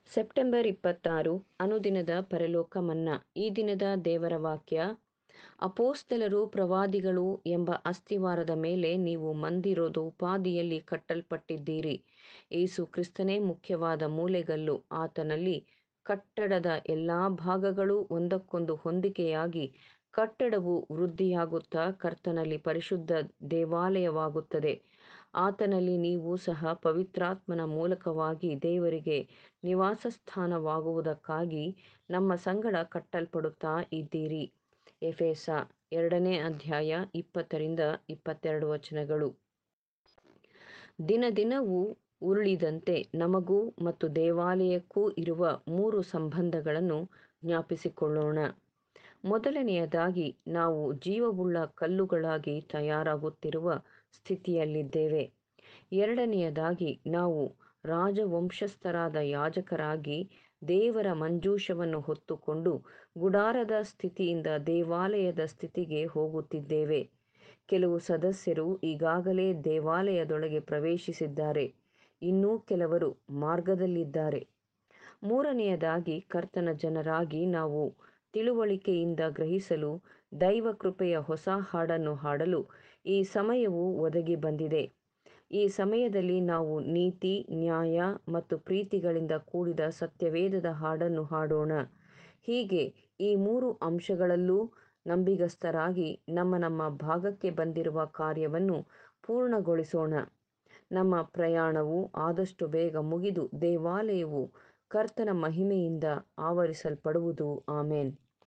September ಇಪ್ಪತ್ತಾರು ಅನುದಿನದ ಪರಲೋಕ ಮನ್ನಾ ಈ ದಿನದ ದೇವರ ವಾಕ್ಯ ಅಪೋಸ್ತಲರು ಪ್ರವಾದಿಗಳು ಎಂಬ ಅಸ್ತಿವಾರದ ಮೇಲೆ ನೀವು ಮಂದಿರೋಪಾದಿಯಲ್ಲಿ ಕಟ್ಟಲ್ಪಟ್ಟಿದ್ದೀರಿ ಏಸು ಕ್ರಿಸ್ತನೇ ಮುಖ್ಯವಾದ ಮೂಲೆಗಲ್ಲು ಆತನಲ್ಲಿ ಕಟ್ಟಡದ ಎಲ್ಲಾ ಭಾಗಗಳು ಒಂದಕ್ಕೊಂದು ಹೊಂದಿಕೆಯಾಗಿ ಕಟ್ಟಡವು ವೃದ್ಧಿಯಾಗುತ್ತಾ ಕರ್ತನಲ್ಲಿ ಪರಿಶುದ್ಧ ದೇವಾಲಯವಾಗುತ್ತದೆ ಆತನಲ್ಲಿ ನೀವು ಸಹ ಪವಿತ್ರಾತ್ಮನ ಮೂಲಕವಾಗಿ ದೇವರಿಗೆ ನಿವಾಸಸ್ಥಾನವಾಗುವುದಕ್ಕಾಗಿ ನಮ್ಮ ಸಂಗಡ ಕಟ್ಟಲ್ಪಡುತ್ತಾ ಇದ್ದೀರಿ ಎಫೆಸ ಎರಡನೇ ಅಧ್ಯಾಯ ಇಪ್ಪತ್ತರಿಂದ ಇಪ್ಪತ್ತೆರಡು ವಚನಗಳು ದಿನ ದಿನವೂ ಉರುಳಿದಂತೆ ನಮಗೂ ಮತ್ತು ದೇವಾಲಯಕ್ಕೂ ಇರುವ ಮೂರು ಸಂಬಂಧಗಳನ್ನು ಜ್ಞಾಪಿಸಿಕೊಳ್ಳೋಣ ಮೊದಲನೆಯದಾಗಿ ನಾವು ಜೀವವುಳ್ಳ ಕಲ್ಲುಗಳಾಗಿ ತಯಾರಾಗುತ್ತಿರುವ ಸ್ಥಿತಿಯಲ್ಲಿದ್ದೇವೆ ಎರಡನೆಯದಾಗಿ ನಾವು ರಾಜವಂಶಸ್ಥರಾದ ಯಾಜಕರಾಗಿ ದೇವರ ಮಂಜೂಷವನ್ನು ಹೊತ್ತುಕೊಂಡು ಗುಡಾರದ ಸ್ಥಿತಿಯಿಂದ ದೇವಾಲಯದ ಸ್ಥಿತಿಗೆ ಹೋಗುತ್ತಿದ್ದೇವೆ ಕೆಲವು ಸದಸ್ಯರು ಈಗಾಗಲೇ ದೇವಾಲಯದೊಳಗೆ ಪ್ರವೇಶಿಸಿದ್ದಾರೆ ಇನ್ನೂ ಕೆಲವರು ಮಾರ್ಗದಲ್ಲಿದ್ದಾರೆ ಮೂರನೆಯದಾಗಿ ಕರ್ತನ ಜನರಾಗಿ ನಾವು ತಿಳುವಳಿಕೆಯಿಂದ ಗ್ರಹಿಸಲು ದೈವ ಕೃಪೆಯ ಹೊಸ ಹಾಡನ್ನು ಹಾಡಲು ಈ ಸಮಯವು ಒದಗಿ ಬಂದಿದೆ ಈ ಸಮಯದಲ್ಲಿ ನಾವು ನೀತಿ ನ್ಯಾಯ ಮತ್ತು ಪ್ರೀತಿಗಳಿಂದ ಕೂಡಿದ ಸತ್ಯವೇದದ ಹಾಡನ್ನು ಹಾಡೋಣ ಹೀಗೆ ಈ ಮೂರು ಅಂಶಗಳಲ್ಲೂ ನಂಬಿಗಸ್ತರಾಗಿ ನಮ್ಮ ನಮ್ಮ ಭಾಗಕ್ಕೆ ಬಂದಿರುವ ಕಾರ್ಯವನ್ನು ಪೂರ್ಣಗೊಳಿಸೋಣ ನಮ್ಮ ಪ್ರಯಾಣವು ಆದಷ್ಟು ಬೇಗ ಮುಗಿದು ದೇವಾಲಯವು ಕರ್ತನ ಮಹಿಮೆಯಿಂದ ಆವರಿಸಲ್ಪಡುವುದು ಆಮೇನ್